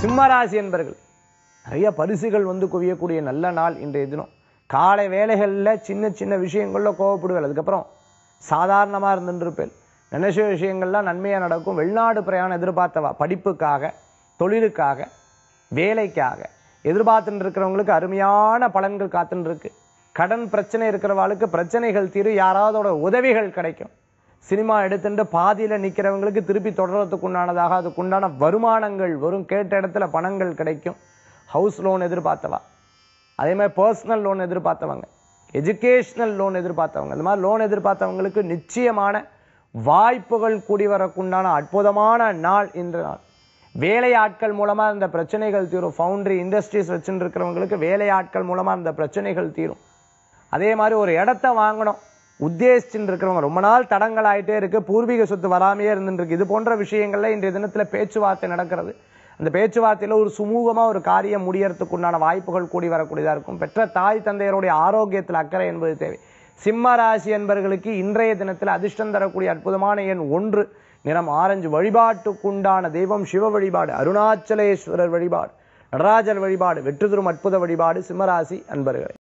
சிம்மராசி என்பர்கள் நிறைய பரிசுகள் வந்து குவியக்கூடிய நல்ல நாள் இன்றைய தினம் காலை வேலைகளில் சின்ன சின்ன விஷயங்கள்ல கோவப்படுவேன் அதுக்கப்புறம் சாதாரணமாக இருந்துருப்பேன் நினைச்ச விஷயங்கள்லாம் நன்மையாக நடக்கும் வெளிநாடு பிரயாணம் எதிர்பார்த்தவா படிப்புக்காக தொழிலுக்காக வேலைக்காக எதிர்பார்த்துட்டு இருக்கிறவங்களுக்கு அருமையான பலன்கள் காத்துட்டு இருக்கு கடன் பிரச்சனை இருக்கிறவாளுக்கு பிரச்சனைகள் தீரும் யாராவதோட உதவிகள் கிடைக்கும் சினிமா எடுத்துட்டு பாதியில நிக்கிறவங்களுக்கு திருப்பி தொடர்றதுக்கு உண்டானதாக அதுக்கு உண்டான வருமானங்கள் வரும் கேட்ட இடத்துல பணங்கள் கிடைக்கும் ஹவுஸ் லோன் எதிர்பார்த்தவா அதே மாதிரி பர்சனல் லோன் எதிர்பார்த்தவங்க எஜுகேஷனல் லோன் எதிர்பார்த்தவங்க இந்த மாதிரி லோன் எதிர்பார்த்தவங்களுக்கு நிச்சயமான வாய்ப்புகள் கூடி வரக்குண்டான அற்புதமான நாள் இன்று நாள் வேலையாட்கள் மூலமா இந்த பிரச்சனைகள் தீரும் ஃபவுண்டரி இண்டஸ்ட்ரீஸ் வச்சுட்டு இருக்கிறவங்களுக்கு வேலையாட்கள் மூலமா இந்த பிரச்சனைகள் தீரும் அதே மாதிரி ஒரு இடத்த வாங்கணும் உத்தேசிச்சுட்டு இருக்கிறவங்க ரொம்ப நாள் தடங்கள் ஆயிட்டே இருக்கு பூர்வீக சொத்து வராமையே இருந்துட்டு இருக்கு இது போன்ற விஷயங்கள்ல இன்றைய தினத்துல பேச்சுவார்த்தை நடக்கிறது அந்த பேச்சுவார்த்தையில ஒரு சுமூகமா ஒரு காரியம் முடியறதுக்கு உண்டான வாய்ப்புகள் கூடி வரக்கூடியதா இருக்கும் பெற்ற தாய் தந்தையருடைய ஆரோக்கியத்தில் அக்கறை என்பது தேவை சிம்ம ராசி என்பவர்களுக்கு இன்றைய தினத்தில் அதிர்ஷ்டம் தரக்கூடிய அற்புதமான எண் ஒன்று நிறம் ஆரஞ்சு வழிபாட்டுக்குண்டான தெய்வம் சிவ வழிபாடு அருணாச்சலேஸ்வரர் வழிபாடு நடராஜர் வழிபாடு வெற்றி தரும் அற்புத வழிபாடு சிம்மராசி அன்பர்களே